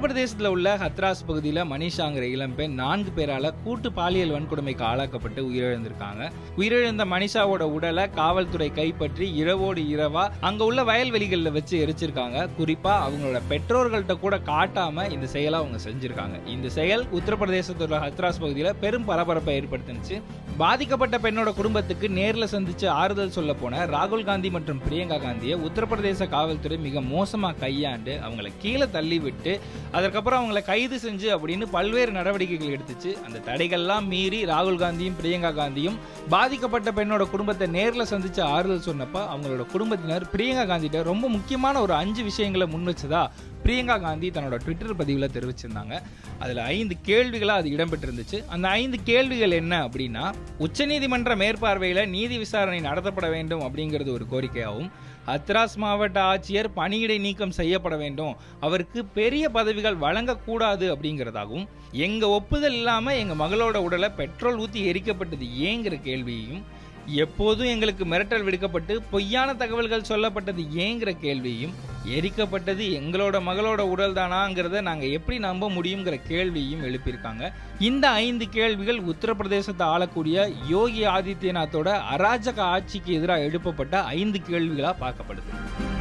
உத்தரப்பிரதேசத்தில் உள்ள ஹத்ராஸ் பகுதியில் மனிஷாங்கிற இளம்பெண் நான்கு பேரால கூட்டு பாலியல் வன்கொடுமைக்கு ஆளாக்கப்பட்டு உயிரிழந்திருக்காங்க உயிரிழந்த மனிஷாவோட உடலை காவல்துறை கைப்பற்றி இரவோடு இரவா அங்க உள்ள வயல்வெளிகளில் வச்சு எரிச்சிருக்காங்க குறிப்பா அவங்களோட பெற்றோர்கள்ட்ட கூட காட்டாம இந்த செயலை அவங்க செஞ்சிருக்காங்க இந்த செயல் உத்தரப்பிரதேசத்தோட ஹத்ராஸ் பகுதியில் பெரும் பரபரப்பை ஏற்படுத்துனுச்சு பாதிக்கப்பட்ட பெண்ணோட குடும்பத்துக்கு நேர்ல சந்திச்சு ஆறுதல் சொல்ல போன ராகுல் காந்தி மற்றும் பிரியங்கா காந்தியை உத்தரப்பிரதேச காவல்துறை மிக மோசமா கையாண்டு அவங்கள கீழே தள்ளி விட்டு அதற்கப்புறம் அவங்கள கைது செஞ்சு அப்படின்னு பல்வேறு நடவடிக்கைகள் எடுத்துச்சு அந்த தடைகள்லாம் மீறி ராகுல் காந்தியும் பிரியங்கா காந்தியும் பாதிக்கப்பட்ட பெண்ணோட குடும்பத்தை நேர்ல சந்திச்சு ஆறுதல் சொன்னப்ப அவங்களோட குடும்பத்தினர் பிரியங்கா காந்திட்ட ரொம்ப முக்கியமான ஒரு அஞ்சு விஷயங்களை முன் வச்சதா பிரியங்கா காந்தி தன்னோட ட்விட்டர் பதிவில் தெரிவிச்சிருந்தாங்க அதில் ஐந்து கேள்விகளாக அது இடம்பெற்றிருந்துச்சு அந்த ஐந்து கேள்விகள் என்ன அப்படின்னா உச்சநீதிமன்ற மேற்பார்வையில் நீதி விசாரணை நடத்தப்பட வேண்டும் அப்படிங்கிறது ஒரு கோரிக்கையாகவும் ஹத்ராஸ் மாவட்ட ஆட்சியர் பணியிடை நீக்கம் செய்யப்பட வேண்டும் அவருக்கு பெரிய பதவிகள் வழங்கக்கூடாது அப்படிங்கிறதாகவும் எங்க ஒப்புதல் இல்லாம எங்க மகளோட உடலை பெட்ரோல் ஊத்தி எரிக்கப்பட்டது ஏங்கிற கேள்வியையும் எப்போதும் எங்களுக்கு மிரட்டல் விடுக்கப்பட்டு பொய்யான தகவல்கள் சொல்லப்பட்டது ஏங்கிற கேள்வியும் எரிக்கப்பட்டது எங்களோட மகளோட உடல் தானாங்கிறத நாங்க எப்படி நம்ப முடியுங்கிற கேள்வியும் எழுப்பியிருக்காங்க இந்த ஐந்து கேள்விகள் உத்தரப்பிரதேசத்தை ஆளக்கூடிய யோகி ஆதித்யநாத்தோட அராஜக ஆட்சிக்கு எதிராக எழுப்பப்பட்ட ஐந்து கேள்விகளா பார்க்கப்படுது